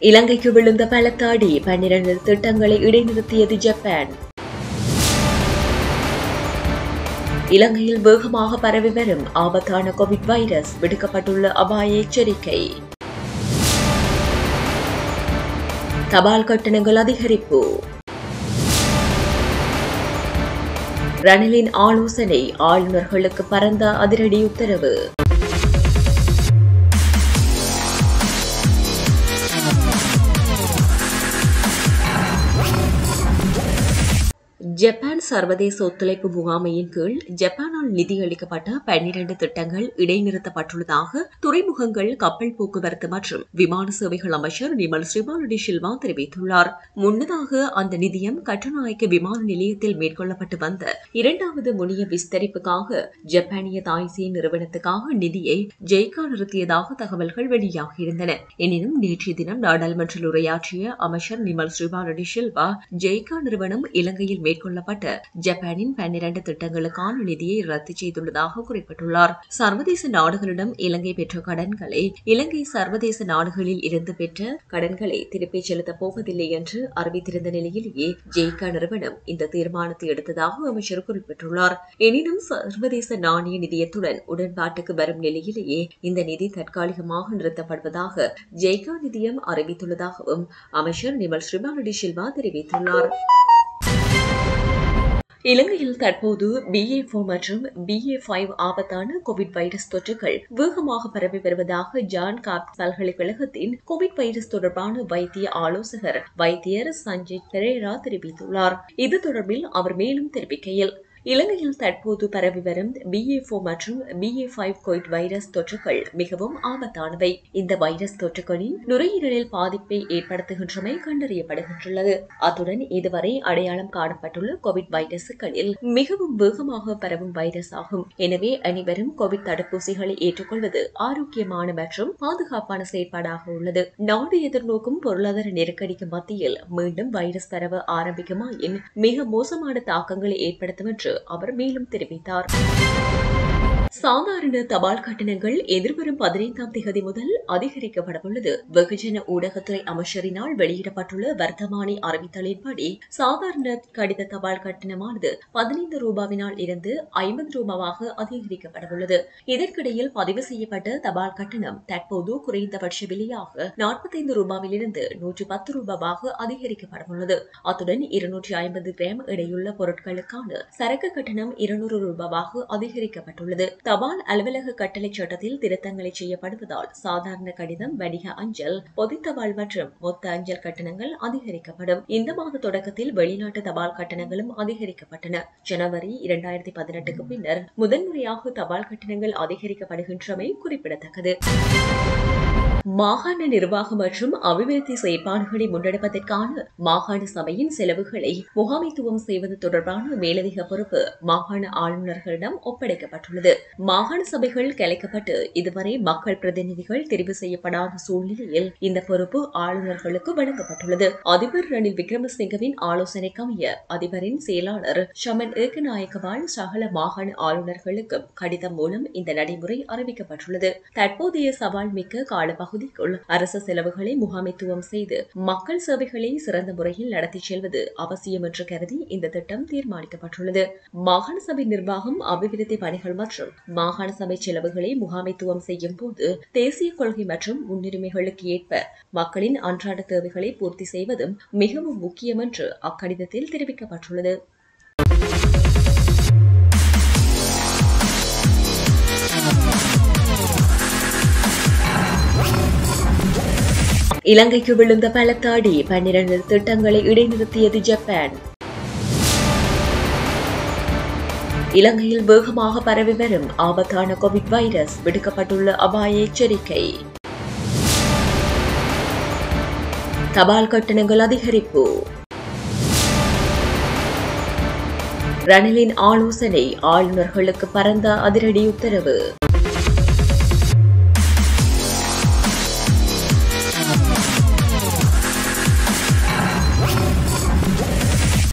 இலங்கைக்கு விழுந்த பலத்தாடி பன்னிரண்டு திட்டங்களை இடைநிறுத்தியது ஜப்பான் இலங்கையில் வேகமாக பரவி வரும் ஆபத்தான கோவிட் வைரஸ் விடுக்கப்பட்டுள்ள அபாய எச்சரிக்கை தபால் கட்டணங்கள் அதிகரிப்பு ரணிலின் ஆலோசனை ஆளுநர்களுக்கு பரந்த அதிரடி உத்தரவு ஜப்பான் சர்வதேச ஒத்துழைப்பு முகாமையின் கீழ் ஜப்பானால் நிதியளிக்கப்பட்ட பன்னிரண்டு திட்டங்கள் இடைநிறுத்தப்பட்டுள்ளதாக துறைமுகங்கள் கப்பல் போக்குவரத்து மற்றும் விமான சேவைகள் அமைச்சர் நிமல் ஸ்ரீபாலடி சில்வா தெரிவித்துள்ளார் முன்னதாக அந்த நிதியம் கட்டுநாயக்க விமான நிலையத்தில் மேற்கொள்ளப்பட்டு வந்த இரண்டாவது முனைய விஸ்தரிப்புக்காக ஜப்பானிய தாய்சே நிறுவனத்துக்காக நிதியை ஜெய்கா நிறுத்தியதாக தகவல்கள் வெளியாகியிருந்தன எனினும் நேற்றைய தினம் நாடாளுமன்றில் உரையாற்றிய அமைச்சர் நிமல் ஸ்ரீபாலடி சில்வா ஜெய்கா நிறுவனம் இலங்கையில் மேற்கொள்ளப்பட்ட ஜப்பானின் பன்னிரண்டு திட்டங்களுக்கான நிதியை ரத்து செய்துள்ளதாக குறிப்பிட்டுள்ளார் சர்வதேச நாடுகளிடம் இலங்கை பெற்ற கடன்களை இலங்கை சர்வதேச நாடுகளில் இருந்து பெற்ற கடன்களை திருப்பிச் செலுத்தப் போவதில்லை என்று அறிவித்திருந்த நிலையிலேயே ஜெய்கா நிறுவனம் இந்த தீர்மானத்தை எடுத்ததாக அமைச்சர் குறிப்பிட்டுள்ளார் எனினும் சர்வதேச நாணய நிதியத்துடன் உடன்பாட்டுக்கு வரும் நிலையிலேயே இந்த நிதி தற்காலிகமாக நிறுத்தப்படுவதாக ஜெய்கா நிதியம் அறிவித்துள்ளதாகவும் அமைச்சர் நிமல் ஸ்ரீபாலடி சில்வா தெரிவித்துள்ளார் இலங்கையில் தற்போது பிஏ போர் மற்றும் பிஏ ஃபைவ் ஆபத்தான கோவிட் வைரஸ் தொற்றுகள் வேகமாக பரவி வருவதாக ஜான் காப் பல்கலைக்கழகத்தின் கோவிட் வைரஸ் தொடர்பான வைத்திய ஆலோசகர் வைத்தியர் சஞ்சய் பெரேரா தெரிவித்துள்ளார் இது தொடர்பில் அவர் மேலும் தெரிவிக்கையில் இலங்கையில் தற்போது பரவி வரும் பிஏ போர் மற்றும் பிஏ ஃபைவ் கோவிட் வைரஸ் தொற்றுகள் மிகவும் ஆபத்தானவை இந்த வைரஸ் தொற்றுகளின் நுரையீரலில் பாதிப்பை ஏற்படுத்துகின்றமை கண்டறியப்படுகின்றது அத்துடன் இதுவரை அடையாளம் காணப்பட்டுள்ள கோவிட் வைரசுகளில் மிகவும் வேகமாக பரவும் வைரஸ் ஆகும் எனவே அனைவரும் கோவிட் தடுப்பூசிகளை ஏற்றுக்கொள்வது ஆரோக்கியமான மற்றும் பாதுகாப்பான செயற்பாடாக உள்ளது நாடு எதிர்நோக்கும் பொருளாதார நெருக்கடிக்கு மத்தியில் மீண்டும் வைரஸ் பரவ ஆரம்பிக்குமாயின் மிக மோசமான தாக்கங்களை ஏற்படுத்தும் என்று அவர் மேலும் தெரிவித்தார் சாதாரண தபால் கட்டணங்கள் எதிர்வரும் பதினைந்தாம் தேதி முதல் அதிகரிக்கப்படவுள்ளது வெகுஜன ஊடகத்துறை அமைச்சரினால் வெளியிடப்பட்டுள்ள வர்த்தமானி அறிவித்தலின்படி சாதாரண கடித தபால் கட்டணமானது பதினைந்து ரூபாவினால் இருந்து ஐம்பது ரூபாவாக அதிகரிக்கப்படவுள்ளது இதற்கிடையில் பதிவு செய்யப்பட்ட தபால் கட்டணம் தற்போது குறைந்தபட்ச விலையாக நாற்பத்தைந்து ரூபாவிலிருந்து நூற்றி பத்து ரூபாவாக அதிகரிக்கப்படவுள்ளது அத்துடன் இருநூற்றி ஐம்பது கிராம் எடையுள்ள பொருட்களுக்கான சரக்கு கட்டணம் இருநூறு ரூபாவாக அதிகரிக்கப்பட்டுள்ளது தபால் அலுவலக கட்டளை சட்டத்தில் திருத்தங்களை செய்யப்படுவதால் சாதாரண கடிதம் வணிக அஞ்சல் பொது தபால் மற்றும் மொத்த அஞ்சல் கட்டணங்கள் அதிகரிக்கப்படும் இந்த மாத தொடக்கத்தில் வெளிநாட்டு தபால் கட்டணங்களும் அதிகரிக்கப்பட்டன ஜனவரி இரண்டாயிரத்தி பதினெட்டுக்கு பின்னர் முதன்முறையாக தபால் கட்டணங்கள் அதிகரிக்கப்படுகின்றமை குறிப்பிடத்தக்கது மாகாண நிர்வாகம் மற்றும் அபிவிருத்தி செயற்பாடுகளை முன்னெடுப்பதற்கான மாகாண சபையின் செலவுகளை முகாமைத்துவம் செய்வது தொடர்பான மேலதிக பொறுப்பு மாகாண ஆளுநர்களிடம் ஒப்படைக்கப்பட்டுள்ளது மாகாண சபைகள் கலைக்கப்பட்டு இதுவரை மக்கள் பிரதிநிதிகள் தெரிவு செய்யப்படாத சூழ்நிலையில் இந்த பொறுப்பு ஆளுநர்களுக்கு வழங்கப்பட்டுள்ளது அதிபர் ரணில் விக்ரமசிங்கவின் ஆலோசனைக்கமைய அதிபரின் செயலாளர் ஷமன் ஏகநாயக்கவால் சகல மாகாண ஆளுநர்களுக்கும் கடிதம் மூலம் இந்த நடைமுறை அறிவிக்கப்பட்டுள்ளது தற்போதைய சவால் மிக்க காலப்பகுதி பகுதிக்குள் அரசு செலவுகளை முகாமைத்துவம் செய்து மக்கள் சேவைகளை சிறந்த முறையில் நடத்திச் செல்வது அவசியம் என்று கருதி இந்த திட்டம் தீர்மானிக்கப்பட்டுள்ளது மாகாண சபை நிர்வாகம் அபிவிருத்தி பணிகள் மற்றும் மாகாண சபை செலவுகளை முகாமைத்துவம் செய்யும் போது தேசிய கொள்கை மற்றும் முன்னுரிமைகளுக்கு ஏற்ப மக்களின் அன்றாட தேவைகளை பூர்த்தி செய்வதும் மிகவும் முக்கியம் என்று அக்கடிதத்தில் தெரிவிக்கப்பட்டுள்ளது இலங்கைக்கு விழுந்த பலத்தாடி பன்னிரண்டு திட்டங்களை இடைநிறுத்தியது ஜப்பான் இலங்கையில் வேகமாக பரவி வரும் ஆபத்தான கோவிட் வைரஸ் விடுக்கப்பட்டுள்ள அபாய எச்சரிக்கை தபால் கட்டணங்கள் அதிகரிப்பு ரணிலின் ஆலோசனை ஆளுநர்களுக்கு பரந்த அதிரடி உத்தரவு